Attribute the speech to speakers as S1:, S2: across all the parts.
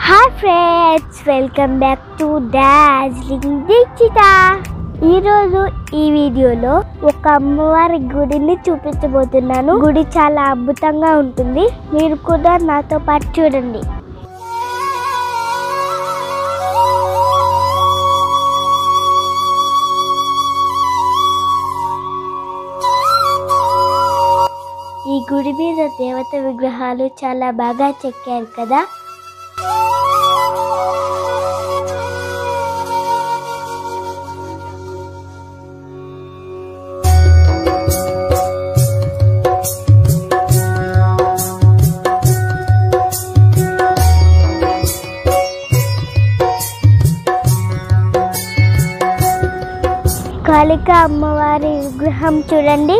S1: hi friends welcome back to Darjeeling Deekshitha ఈరోజు ఈ వీడియోలో ఒక అమ్మవారి గుడిని చూపించబోతున్నాను గుడి చాలా అద్భుతంగా ఉంటుంది మీరు కూడా నాతో పాటు చూడండి ఈ గుడి మీద దేవత విగ్రహాలు చాలా బాగా చెక్కారు కదా కాళిక అమ్మవారి విగ్రహం చూడండి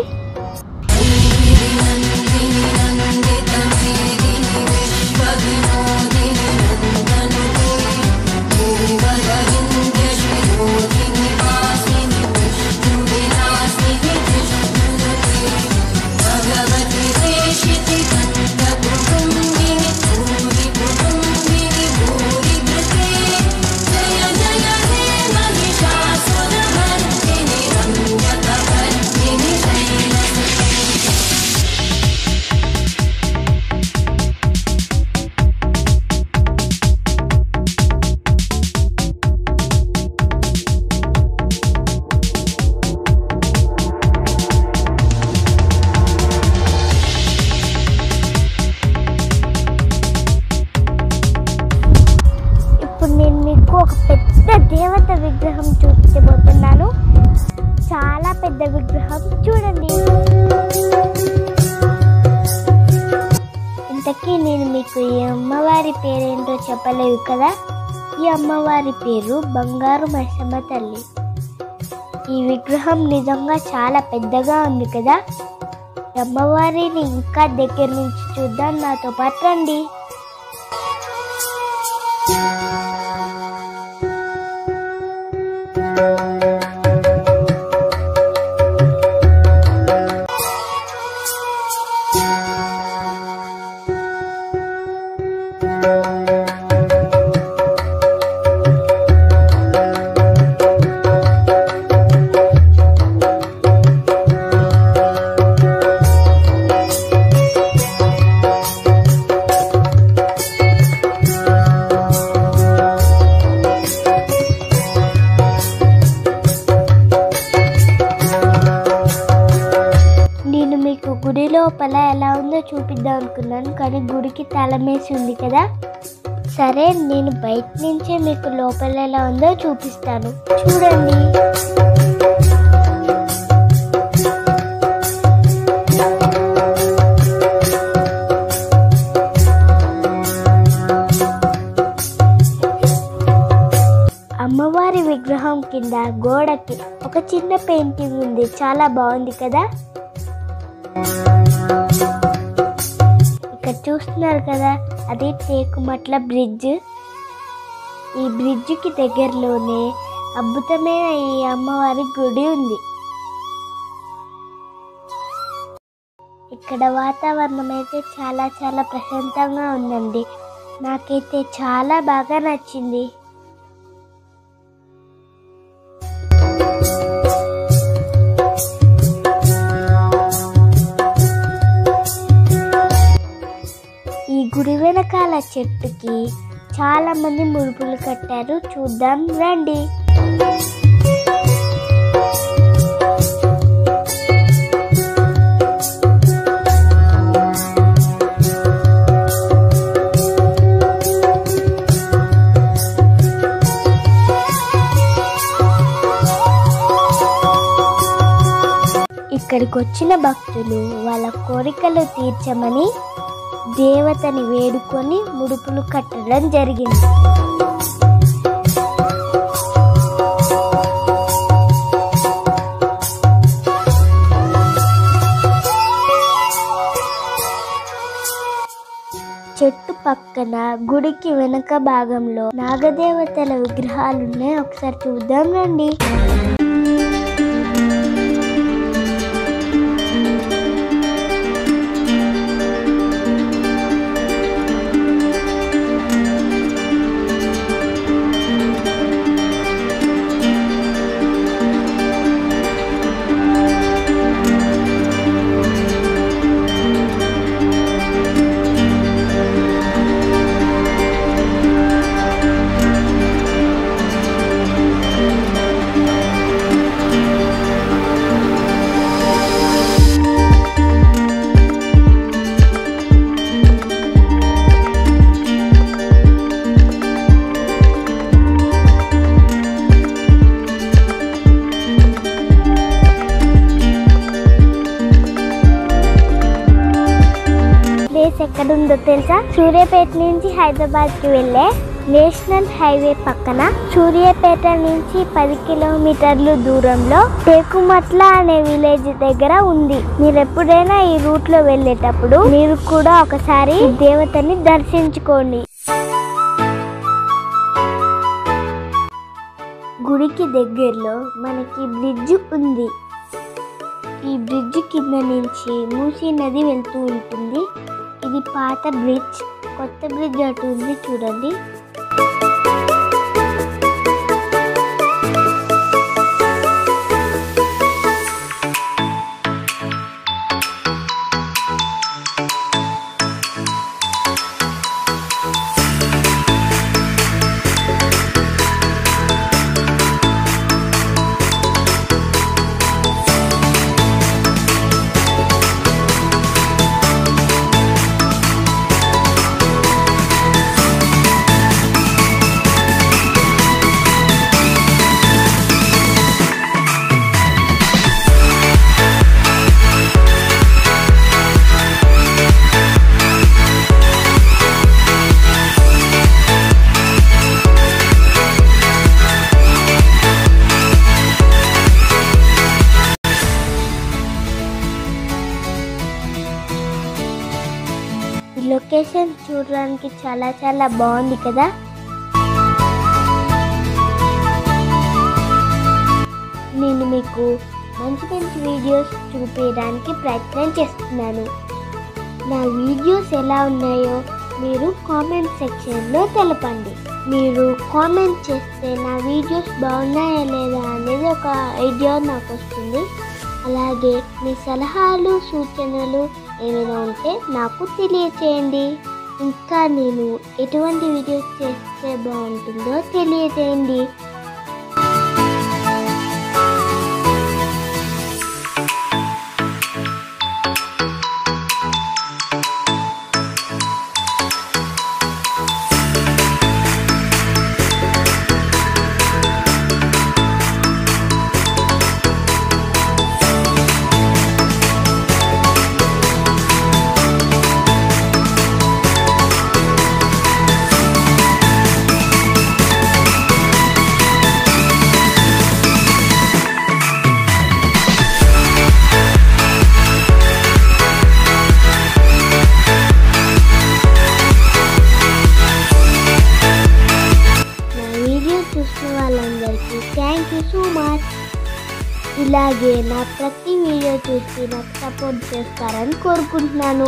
S1: ఇప్పుడు నేను మీకు ఒక పెద్ద దేవత విగ్రహం చూపించబోతున్నాను చాలా పెద్ద విగ్రహం చూడండి ఇంతకీ నేను మీకు ఈ అమ్మవారి పేరేంటో చెప్పలేదు కదా ఈ అమ్మవారి పేరు బంగారు మైసమ్మ తల్లి ఈ విగ్రహం నిజంగా చాలా పెద్దగా ఉంది కదా ఈ అమ్మవారిని ఇంకా దగ్గర నుంచి చూద్దాం నాతో పాటు రండి నేను మీకు గుడి లోపల ఎలా ఉందో చూపిద్దాం అనుకున్నాను కానీ గుడికి తాళమేసి ఉంది కదా సరే నేను బయట నుంచే మీకు లోపల ఎలా ఉందో చూపిస్తాను చూడండి అమ్మవారి విగ్రహం కింద గోడకి ఒక చిన్న పెయింటింగ్ ఉంది చాలా బాగుంది కదా ఇక్కడ చూస్తున్నారు కదా అది టేకుమట్ల బ్రిడ్జ్ ఈ బ్రిడ్జికి దగ్గరలోనే అద్భుతమైన ఈ అమ్మవారి గుడి ఉంది ఇక్కడ వాతావరణం అయితే చాలా చాలా ప్రశాంతంగా ఉందండి నాకైతే చాలా బాగా నచ్చింది ఈ గుడి వెనకాల చెట్టుకి చాలా మంది ముడుపులు కట్టారు చూద్దాం రండి ఇక్కడికి వచ్చిన భక్తులు వాళ్ళ కోరికలు తీర్చమని దేవతని వేడుకొని ముడుపులు కట్టడం జరిగింది చెట్టు పక్కన గుడికి వెనక భాగంలో నాగదేవతల విగ్రహాలున్నాయి ఒకసారి చూద్దాం రండి ఎక్కడ ఉందో తెలుసా సూర్యాపేట నుంచి హైదరాబాద్ కి వెళ్ళే నేషనల్ హైవే పక్కన సూర్యాపేట నుంచి పది కిలోమీటర్లు దూరంలో టేకుమట్ల అనే విలేజ్ దగ్గర ఉంది మీరు ఎప్పుడైనా ఈ రూట్ లో వెళ్ళేటప్పుడు మీరు కూడా ఒకసారి ఈ దేవతని దర్శించుకోండి గుడికి దగ్గరలో మనకి బ్రిడ్జ్ ఉంది ఈ బ్రిడ్జ్ కింద నుంచి మూసీ నది వెళ్తూ ఉంటుంది ఇది పాత బ్రిడ్జ్ కొత్త బ్రిడ్జ్ అటు ఉంది చూడండి ఈ లొకేషన్ చూడడానికి చాలా చాలా బాగుంది కదా నేను మీకు మంచి మంచి వీడియోస్ చూపించడానికి ప్రయత్నం చేస్తున్నాను నా వీడియోస్ ఎలా ఉన్నాయో మీరు కామెంట్ సెక్షన్లో తెలపండి మీరు కామెంట్ చేస్తే నా వీడియోస్ బాగున్నాయా లేదా అనేది ఒక ఐడియా నాకు వస్తుంది అలాగే మీ సలహాలు సూచనలు ఏమైనా ఉంటే నాకు తెలియచేయండి ఇంకా నేను ఎటువంటి వీడియోస్ చేస్తే బాగుంటుందో తెలియచేయండి నా వీడియో చూసిన వాళ్ళందరికీ థ్యాంక్ యూ సో మచ్ ఇలాగే నా ప్రతి వీడియో చూసి నాకు సపోర్ట్ చేస్తారని కోరుకుంటున్నాను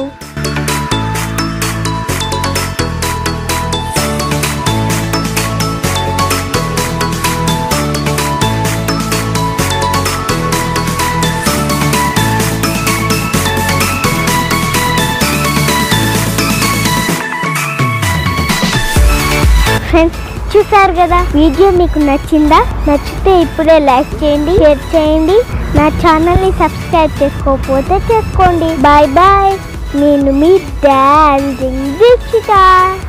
S1: ఫ్రెండ్స్ చూసారు కదా వీడియో మీకు నచ్చిందా నచ్చితే ఇప్పుడే లైక్ చేయండి షేర్ చేయండి నా ఛానల్ని సబ్స్క్రైబ్ చేసుకోకపోతే చేసుకోండి బాయ్ బాయ్ నేను మీ డాన్స్ దీక్షిత